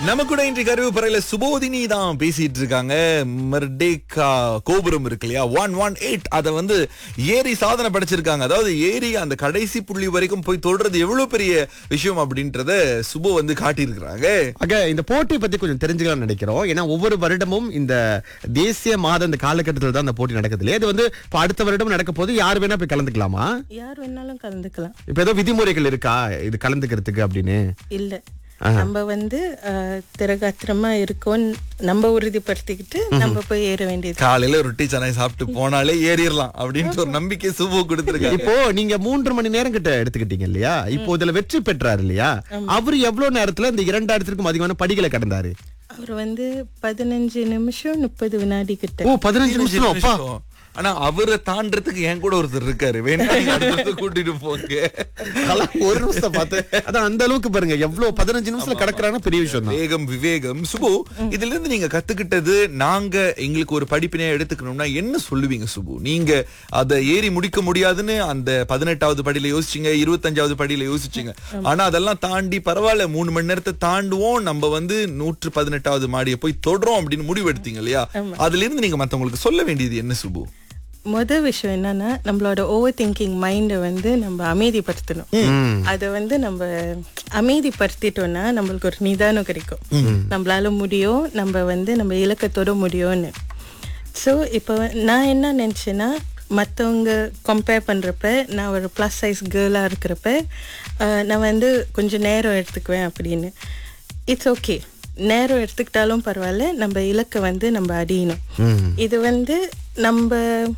நம்ம கூட இன்றைக்கு கருவு பறையில சுபோதினி தான் பேசிட்டு இருக்காங்க மெர்டேக்கா கோபுரம் இருக்கு இல்லையா ஒன் ஒன் எயிட் அதை வந்து ஏறி சாதனை படைச்சிருக்காங்க அதாவது ஏறி அந்த கடைசி புள்ளி வரைக்கும் போய் தொடுறது எவ்வளவு பெரிய விஷயம் அப்படின்றத சுபு வந்து காட்டியிருக்கிறாங்க ஆக இந்த போட்டி பத்தி கொஞ்சம் தெரிஞ்சுக்கலாம்னு நினைக்கிறோம் ஏன்னா ஒவ்வொரு வருடமும் இந்த தேசிய மாத இந்த காலகட்டத்தில் தான் இந்த போட்டி நடக்குது இல்லையா இது வந்து இப்ப அடுத்த வருடம் நடக்க போது யார் வேணா போய் கலந்துக்கலாமா யார் வேணாலும் கலந்துக்கலாம் இப்ப ஏதோ விதிமுறைகள் இருக்கா இது கலந்துக்கிறதுக்கு அப்படின்னு இல்ல நம்ம வந்து அஹ், திரகாத்திரமா இருக்கோம் நம்ம உறுதிப்படுத்திக்கிட்டு நம்ம போய் ஏற வேண்டியது காலையில ரொட்டி சனை சாப்பிட்டு போனாலே ஏறிடலாம் அப்படின்ட்டு ஒரு நம்பிக்கை சுபு கொடுத்திருக்காங்க இப்போ நீங்க மூன்று மணி நேரம் கிட்ட எடுத்துக்கிட்டீங்க இல்லையா இப்போ இதுல வெற்றி பெற்றாரு இல்லையா அவரு எவ்வளவு நேரத்துல இந்த இரண்டாயிரத்திற்கும் அதிகமான படிகளை கடந்தாரு அவர் வந்து பதினஞ்சு நிமிஷம் முப்பது வினாடி கிட்ட ஓ பதினஞ்சு நிமிஷம் அப்பா ஆனா அவரை தாண்டறதுக்கு என் கூட ஒருத்தர் இருக்காரு வேணா நீங்க அடுத்தடுத்து கூட்டிட்டு போங்க அதெல்லாம் ஒரு நிமிஷம் பார்த்து அதான் அந்த அளவுக்கு பாருங்க எவ்வளவு பதினஞ்சு நிமிஷத்துல கடக்குறாங்கன்னா பெரிய விஷயம் தான் வேகம் விவேகம் சுபு இதுல இருந்து நீங்க கத்துக்கிட்டது நாங்க எங்களுக்கு ஒரு படிப்பினையா எடுத்துக்கணும்னா என்ன சொல்லுவீங்க சுபு நீங்க அதை ஏறி முடிக்க முடியாதுன்னு அந்த பதினெட்டாவது படியில யோசிச்சீங்க இருபத்தஞ்சாவது படியில யோசிச்சீங்க ஆனா அதெல்லாம் தாண்டி பரவாயில்ல மூணு மணி நேரத்தை தாண்டுவோம் நம்ம வந்து நூற்று பதினெட்டாவது மாடியை போய் தொடுறோம் அப்படின்னு முடிவு எடுத்தீங்க இல்லையா அதுல இருந்து நீங்க மத்தவங்களுக்கு சொல்ல வேண்டியது என்ன சுபு முதல் விஷயம் என்னன்னா நம்மளோட ஓவர் திங்கிங் மைண்டை வந்து நம்ம அமைதிப்படுத்தணும் அதை வந்து நம்ம அமைதிப்படுத்திட்டோம்னா நம்மளுக்கு ஒரு நிதானம் கிடைக்கும் நம்மளால முடியும் நம்ம வந்து நம்ம இலக்கத்தோட முடியும்னு ஸோ இப்போ நான் என்ன நினச்சேன்னா மற்றவங்க கம்பேர் பண்ணுறப்ப நான் ஒரு ப்ளஸ் சைஸ் கேர்ளாக இருக்கிறப்ப அஹ், நான் வந்து கொஞ்சம் நேரம் எடுத்துக்குவேன் அப்படின்னு இட்ஸ் ஓகே நேரம் எடுத்துக்கிட்டாலும் பரவாயில்ல நம்ம இலக்கை வந்து நம்ம அடியணும் இது வந்து நம்ம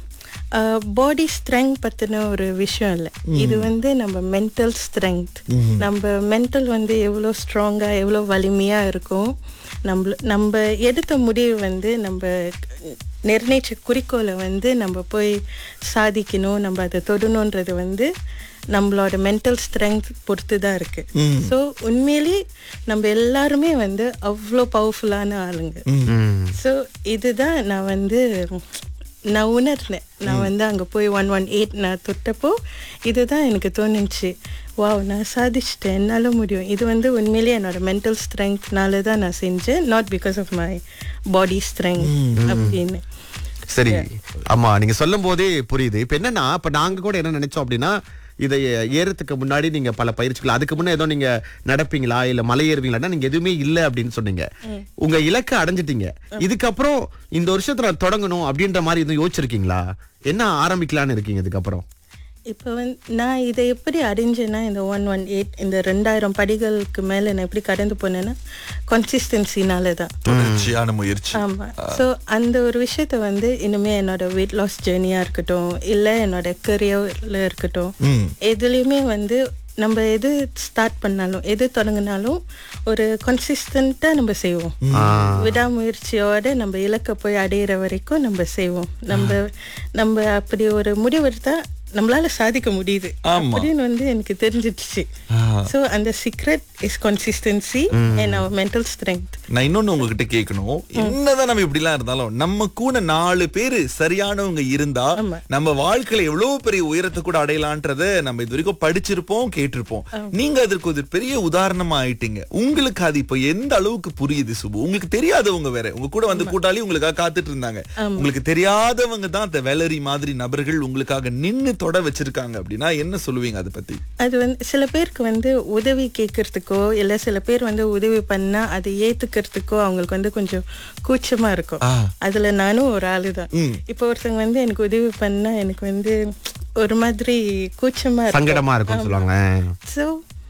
பாடி ஸ்ட்ரெங்க் பற்றின ஒரு விஷயம் இல்லை இது வந்து நம்ம மென்டல் ஸ்ட்ரெங்க் நம்ம மென்டல் வந்து எவ்வளோ ஸ்ட்ராங்காக எவ்வளோ வலிமையாக இருக்கும் நம்ம நம்ம எடுத்த முடிவு வந்து நம்ம நிர்ணயிச்ச குறிக்கோளை வந்து நம்ம போய் சாதிக்கணும் நம்ம அதை தொடணுன்றது வந்து நம்மளோட மென்டல் ஸ்ட்ரென்த் பொறுத்து தான் இருக்கு ஸோ உண்மையிலேயே நம்ம எல்லாருமே வந்து அவ்வளோ பவர்ஃபுல்லான ஆளுங்க ஸோ இதுதான் நான் வந்து நான் உணர்ந்தேன் நான் வந்து அங்கே போய் ஒன் ஒன் எயிட் நான் தொட்டப்போ இதுதான் எனக்கு தோணுச்சு வாவ் நான் சாதிச்சிட்டேன் என்னால் முடியும் இது வந்து உண்மையிலேயே என்னோட மென்டல் ஸ்ட்ரென்த்னால தான் நான் செஞ்சேன் not because of my body strength அப்படின்னு சரி ஆமா நீங்க சொல்லும் போதே புரியுது இப்ப என்னன்னா இப்ப நாங்க கூட என்ன நினைச்சோம் அப்படின்னா இதை ஏறதுக்கு முன்னாடி நீங்க பல பயிற்சிகள் அதுக்கு முன்ன ஏதோ நீங்க நடப்பீங்களா இல்ல மலை ஏறுவீங்களா நீங்க எதுவுமே இல்ல அப்படின்னு சொன்னீங்க உங்க இலக்கை அடைஞ்சிட்டீங்க இதுக்கப்புறம் இந்த வருஷத்துல தொடங்கணும் அப்படின்ற மாதிரி எதுவும் யோசிச்சிருக்கீங்களா என்ன ஆரம்பிக்கலாம்னு இருக்கீங்க இதுக்கப்புறம் இப்போ வந்து நான் இதை எப்படி அடைஞ்சேன்னா இந்த ஒன் ஒன் எயிட் இந்த ரெண்டாயிரம் படிகளுக்கு மேலே நான் எப்படி கடந்து போனேன்னா கன்சிஸ்டன்சினால தான் தொடர்ச்சியான முயற்சி ஆமா ஸோ அந்த ஒரு விஷயத்த வந்து இனிமே என்னோட வெயிட் லாஸ் ஜேர்னியா இருக்கட்டும் இல்லை என்னோட கரியர்ல இருக்கட்டும் எதுலேயுமே வந்து நம்ம எது ஸ்டார்ட் பண்ணாலும் எது தொடங்கினாலும் ஒரு கன்சிஸ்டண்ட்டாக நம்ம செய்வோம் விடாமுயற்சியோட நம்ம இலக்கை போய் அடையிற வரைக்கும் நம்ம செய்வோம் நம்ம நம்ம அப்படி ஒரு முடிவெடுத்தா நம்மளால சாதிக்க முடியுது ஆமா. அப்படின்னு வந்து எனக்கு தெரிஞ்சிடுச்சு ஸோ அந்த secret is consistency and our mental strength நான் இன்னொன்னு உங்ககிட்ட கேட்கணும் என்னதான் நம்ம இப்படி எல்லாம் இருந்தாலும் நம்ம கூட நாலு பேரு சரியானவங்க இருந்தா ஆமா. நம்ம வாழ்க்கையில எவ்வளவு பெரிய உயரத்தை கூட அடையலான்றத நம்ம இது வரைக்கும் படிச்சிருப்போம் கேட்டிருப்போம் நீங்க அதற்கு ஒரு பெரிய உதாரணமா ஆயிட்டீங்க உங்களுக்கு அது இப்ப எந்த அளவுக்கு புரியுது சுபு உங்களுக்கு தெரியாதவங்க வேற உங்க கூட வந்து கூட்டாளி உங்களுக்காக காத்துட்டு இருந்தாங்க உங்களுக்கு தெரியாதவங்க தான் அந்த வேலரி மாதிரி நபர்கள் உங்களுக்காக நின்னு தொட வச்சிருக்காங்க அப்படின்னா என்ன சொல்லுவீங்க அதை பத்தி அது வந்து சில பேருக்கு வந்து உதவி கேட்கறதுக்கோ இல்லை சில பேர் வந்து உதவி பண்ணா அதை ஏத்துக்கிறதுக்கோ அவங்களுக்கு வந்து கொஞ்சம் கூச்சமா இருக்கும் ஆ. அதுல நானும் ஒரு ஆளு தான் ம். இப்போ ஒருத்தவங்க வந்து எனக்கு உதவி பண்ணா எனக்கு வந்து ஒரு மாதிரி கூச்சமா இருக்கும் சங்கடமா இருக்கும் சொல்லுவாங்க ஸோ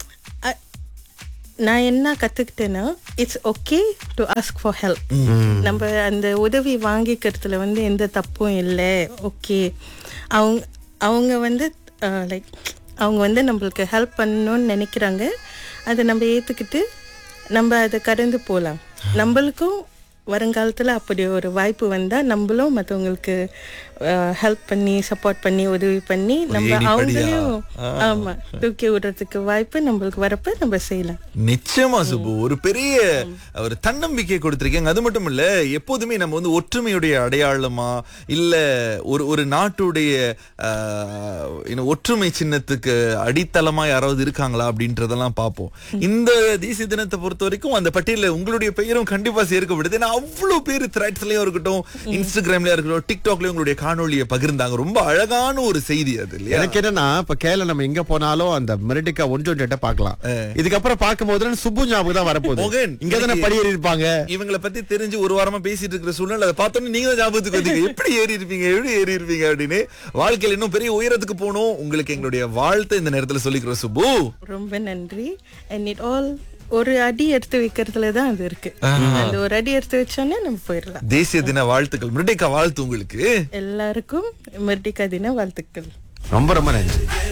நான் என்ன கத்துக்கிட்டேன்னா it's okay to ask for help நம்ம அந்த உதவி வாங்கிக்கிறதுல வந்து எந்த தப்பும் இல்லை ஓகே அவங்க அவங்க வந்து லைக் அவங்க வந்து நம்மளுக்கு ஹெல்ப் பண்ணணும்னு நினைக்கிறாங்க அதை நம்ம ஏற்றுக்கிட்டு நம்ம அதை கடந்து போகலாம் நம்மளுக்கும் வருங்காலத்தில் அப்படி ஒரு வாய்ப்பு வந்தால் நம்மளும் மற்றவங்களுக்கு ஹெல்ப் பண்ணி சப்போர்ட் பண்ணி உதவி பண்ணி நம்ம ஏணிப்படியா? அவங்களையும் ஆமா தூக்கி விடுறதுக்கு வாய்ப்பு நம்மளுக்கு வரப்ப நம்ம செய்யலாம் நிச்சயமா சுப்பு ஒரு பெரிய ஒரு தன்னம்பிக்கை கொடுத்திருக்கீங்க அது மட்டும் இல்ல எப்போதுமே நம்ம வந்து ஒற்றுமையுடைய அடையாளமா இல்ல ஒரு ஒரு நாட்டுடைய ஆஹ், என்ன, ஒற்றுமை சின்னத்துக்கு அடித்தளமா யாராவது இருக்காங்களா அப்படின்றதெல்லாம் பார்ப்போம் இந்த தேசிய தினத்தை பொறுத்த வரைக்கும் அந்த பட்டியல உங்களுடைய பெயரும் கண்டிப்பா சேர்க்கப்படுது ஏன்னா அவ்வளவு பேர் த்ரெட்ஸ்லயும் இருக்கட்டும் இன்ஸ்டாகிராம்லயும் இருக்கட்டும் டிக்டாக்லயும் உங்களுடைய காணொளியை பகிர்ந்தாங்க ரொம்ப அழகான ஒரு செய்தி அது இல்லையா எனக்கு என்னன்னா இப்ப கேல நம்ம எங்க போனாலும் அந்த மெரிட்டிக்கா ஒன்று ஒன்று பார்க்கலாம் இதுக்கப்புறம் பார்க்கும்போது சுப்பு ஞாபகம் தான் வரப்போகுது மோகன், இங்க தானே எனக்கு- படியேறி இருப்பாங்க இவங்களை பத்தி தெரிஞ்சு ஒரு வாரமா பேசிட்டு இருக்கிற சூழ்நிலை அதை பார்த்தோன்னே நீங்க தான் ஞாபகத்துக்கு வந்தீங்க எப்படி ஏறி இருப்பீங்க எப்படி ஏறி இருப்பீங்க அப்படின்னு வாழ்க்கையில இன்னும் பெரிய உயரத்துக்கு போகணும் உங்களுக்கு எங்களுடைய வாழ்த்தை இந்த நேரத்துல சொல்லிக்கிறோம் சுப்பு ரொம்ப நன்றி அண்ட் இட் ஆல் ஒரு அடி எடுத்து வைக்கிறதுல தான் அது இருக்கு அந்த ஒரு அடி எடுத்து வச்சோன்னே நம்ம போயிடலாம் தேசிய தின வாழ்த்துக்கள் மிருடைக்கா வாழ்த்து உங்களுக்கு எல்லாருக்கும் மெர்டிகா தின வாழ்த்துக்கள் ரொம்ப ரொம்ப நன்றி